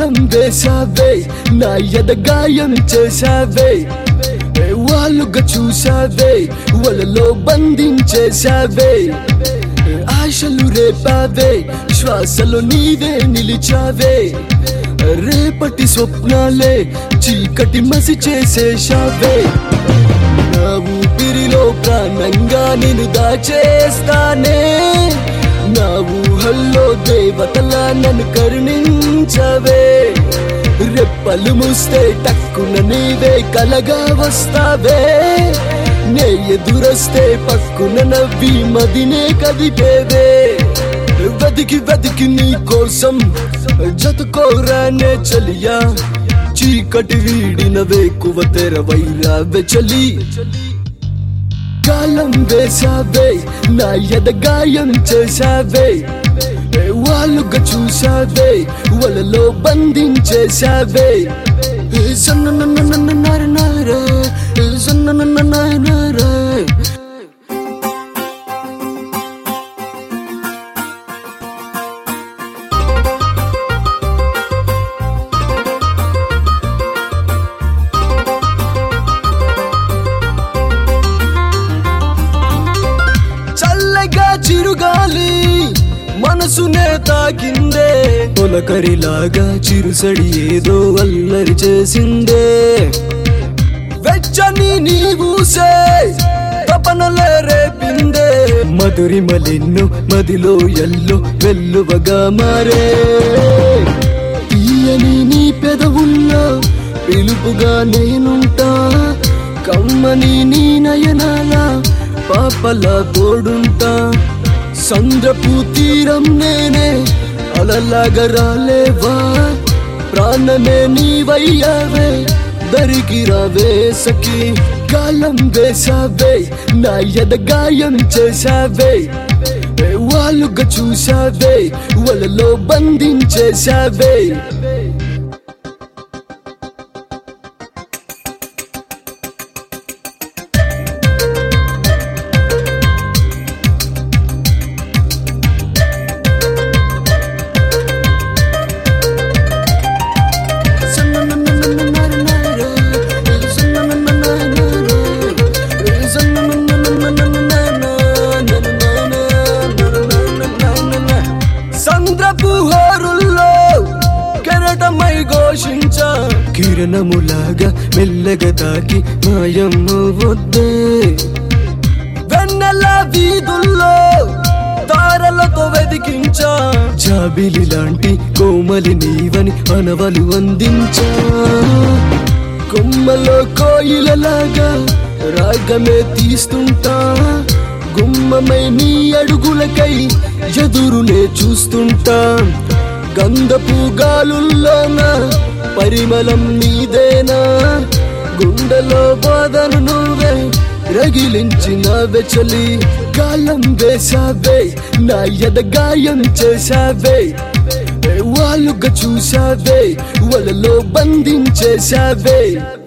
గాలం వేసావే నా ఎదగాయం చేసావే ఏ వాళ్ళుగా చూసావే వలలో బంధించేసావే ఏ ఆశలు రేపావే శ్వాసలో నీవే నిలిచావే రేపటి స్వప్నాలే చీకటి మసి చేసేశావే నా ఊపిరిలో ప్రాణంగా నిన్ను దాచేస్తానే నా ఊహల్లో దేవతలా నన్ను కరుణించవే రెప్పలు మూస్తే టక్కున నీవే కలగా వస్తావే నే ఎదురొస్తే పక్కున నవ్వి మదినే కదిపేవే వెతికి వెతికి నీ కోసం జతుకోరానే చలియా చీకటి వీడిన వేకువ తెరవైరావే చలి కాలం వేసావే నా ఎదగాయం చేసావే ఏ వాళ్ళుగా చూసావే వలలో బంధించేసావే ఏ సన్ననన్ననన్ననరే, ఏ సన్ననన్ననన్నరే. చల్లగా చిరుగాలి మనసునే తాకిందే తొలకరిలాగా చిరుసడి ఏదో అల్లరి చేసిందే వెచ్చని నీ ఊసే తపనలే రేపిందే మధురిమలెన్ను మదిలో ఎల్లు వెల్లువగా మారే తీయని నీ పెదవుల్లో పిలుపుగా నేనుంటా కమ్మని నీ నయనాల పాపల తోడుంటా సంద్రపు తీరం నేనే అలలాగా రాలేవా ప్రాణమే నీవయ్యావే దరికి రావే సఖి కాలం వేసావే నా ఎదగాయం చేసావే ఏ వాళ్ళుగా చూసావే వలలో బంధించేసావే సంద్రపు హోరుల్లో కెరటమై ఘోషించ కిరణములాగా మెల్లగా తాకి మాయమ్మ వద్దే వెన్నెల వీధుల్లో తారలతో వెదికించా జాబిలి లాంటి కోమలి నీవని అనవలు అందించా కొమ్మలో కోయిలలాగా రాగమే తీస్తుంటా గుమ్మమై నీ అడుగులకై ఎదురునే చూస్తుంటా గంధపు గాలుల్లోన పరిమళం నీదేనా గుండెలో బాధను నువ్వే రగిలించిన వెచలి కాలం వేసావే నా ఎదగాయం చేసావే ఏ వాళ్ళుగా చూసావే వలలో బంధించేసావే